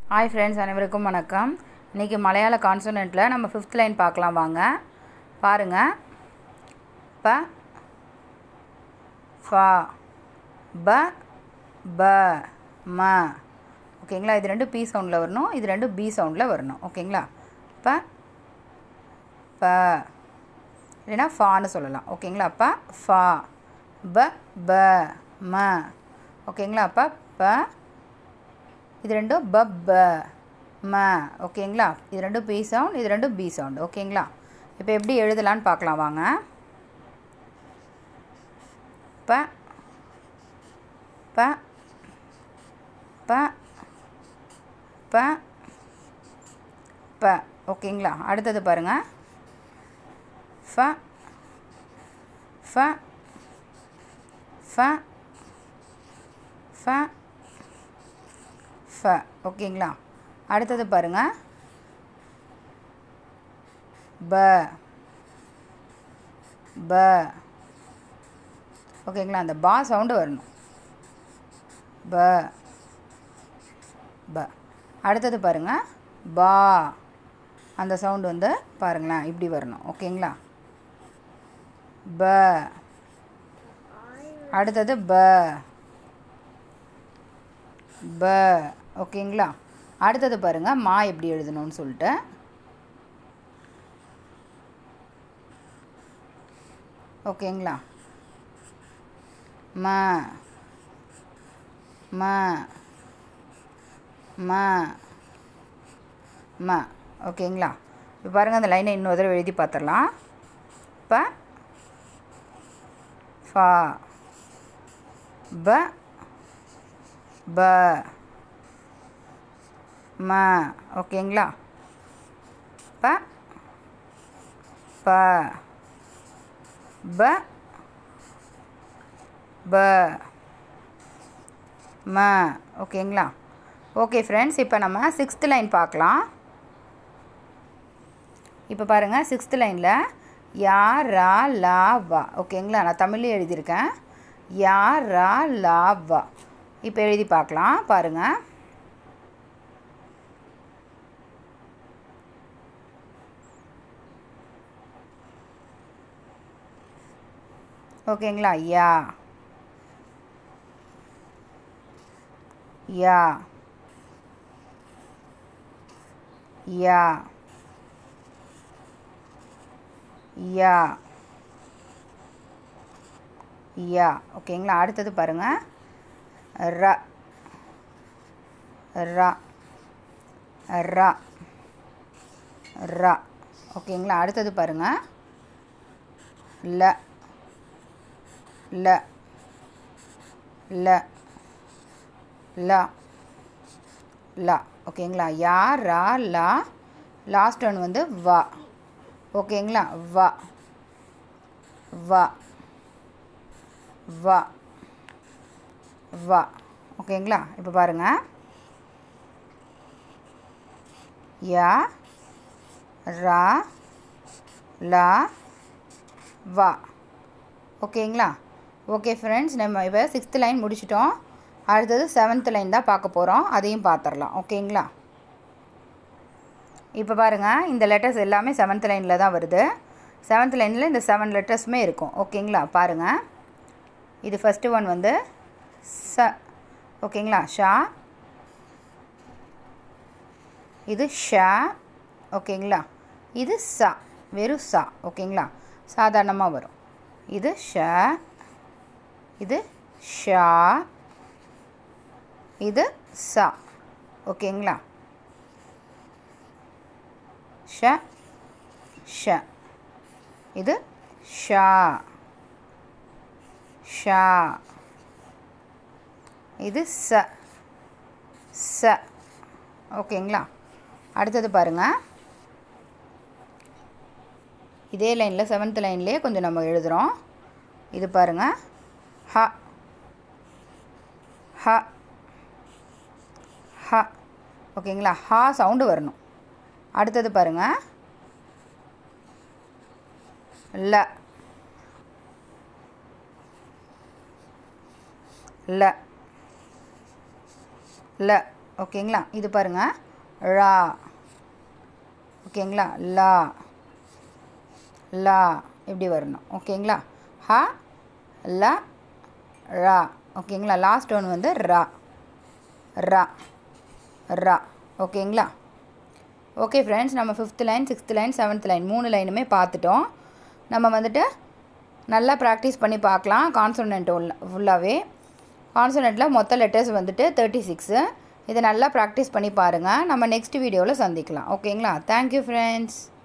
hi friends அனைவருக்கும் வணக்கம் இன்றைக்கி மலையாள கான்சனண்ட்டில் நம்ம ஃபிஃப்த் லைன் பார்க்கலாம் வாங்க பாருங்கள் ப ஃப ப ப ம ஓகேங்களா இது ரெண்டு பி சவுண்டில் வரணும் இது ரெண்டு பி சவுண்டில் வரணும் ஓகேங்களா ப ப இல்லைன்னா ஃபான்னு சொல்லலாம் ஓகேங்களா ப ஃபா ப ப ம ஓகேங்களா அப்போ ப இது ரெண்டும் ப ப ம ஓகேங்களா இது ரெண்டும் பி சவுண்ட் இது ரெண்டும் பி சவுண்ட் ஓகேங்களா இப்போ எப்படி எழுதலான்னு பார்க்கலாம் வாங்க ப ப ப ப ப ஓகேங்களா அடுத்தது பாருங்கள் ஃப ஃப ஃப ஃப ஃப ஓகேங்களா அடுத்தது பாருங்கள் ப ப ஓகேங்களா அந்த பா சவுண்டு வரணும் ப ப அடுத்தது பாருங்கள் பா அந்த சவுண்டு வந்து பாருங்களேன் இப்படி வரணும் ஓகேங்களா ப அடுத்தது ப ப ஓகேங்களா அடுத்தது பாருங்கள் மா எப்படி எழுதணும்னு சொல்லிட்டு ஓகேங்களா ம ம ம ம ஓகேங்களா இப்போ பாருங்கள் அந்த லைனை இன்னொரு தடவை எழுதி பார்த்துடலாம் ப ஃபா ப ப ம ஓகேங்களா ப ப ப ப ம ஓகேங்களா ஓகே ஃப்ரெண்ட்ஸ் இப்போ நம்ம சிக்ஸ்த் லைன் பார்க்கலாம் இப்போ பாருங்கள் சிக்ஸ்த் லைனில் யா ரா லா வா ஓகேங்களா நான் தமிழ்லேயே எழுதியிருக்கேன் யா ரா லா வா இப்போ எழுதி பார்க்கலாம் பாருங்கள் ஓகேங்களா யா யா யா யா யா ஓகேங்களா அடுத்தது பாருங்கள் ர ர ர ர ஓகேங்களா அடுத்தது பாருங்கள் ல ல ல ல ல ஓகேங்களா யா ரா லா லாஸ்ட் ஒன் வந்து வா ஓகேங்களா வா வா வா வா ஓகேங்களா இப்போ பாருங்கள் யா ரா லா வா ஓகேங்களா ஓகே ஃப்ரெண்ட்ஸ் நம்ம இப்போ சிக்ஸ்த் லைன் முடிச்சிட்டோம் அடுத்தது செவன்த் லைன் தான் பார்க்க போகிறோம் அதையும் பார்த்துடலாம் ஓகேங்களா இப்போ பாருங்கள் இந்த லெட்டர்ஸ் எல்லாமே செவன்த் லைனில் தான் வருது செவன்த் லைனில் இந்த செவன் லெட்டர்ஸுமே இருக்கும் ஓகேங்களா பாருங்கள் இது ஃபஸ்ட்டு ஒன் வந்து ச ஓகேங்களா ஷா இது ஷா ஓகேங்களா இது ச வெறும் சா ஓகேங்களா சாதாரணமாக வரும் இது ஷ இது ஷா இது சா ஓகேங்களா ஷ ஷ இது ஷா ஷா இது ச ச ஓகேங்களா அடுத்தது பாருங்கள் இதே லைனில் செவன்த் லைன்லேயே கொஞ்சம் நம்ம எழுதுகிறோம் இது பாருங்கள் ஹ ஹ ஹ ஓகேங்களா ஹா சவுண்டு வரணும் அடுத்தது பாருங்கள் ல ல ல ஓகேங்களா இது பாருங்கள் ழா ஓகேங்களா லா லா இப்படி வரணும் ஓகேங்களா ஹ ல ரா ஓகேங்களா லாஸ்ட் ஒன் வந்து ரா ரா ரா ஓகேங்களா ஓகே ஃப்ரெண்ட்ஸ் நம்ம fifth line sixth line seventh line மூணு லைனுமே பார்த்துட்டோம் நம்ம வந்துட்டு நல்லா ப்ராக்டிஸ் பண்ணி பார்க்கலாம் கான்சோனன்ட் ஃபுல்லாகவே கான்சோனண்ட்டில் மொத்த லெட்டர்ஸ் வந்துட்டு தேர்ட்டி சிக்ஸு இதை நல்லா ப்ராக்டிஸ் பண்ணி பாருங்கள் நம்ம நெக்ஸ்ட் வீடியோவில் சந்திக்கலாம் ஓகேங்களா தேங்க்யூ ஃப்ரெண்ட்ஸ்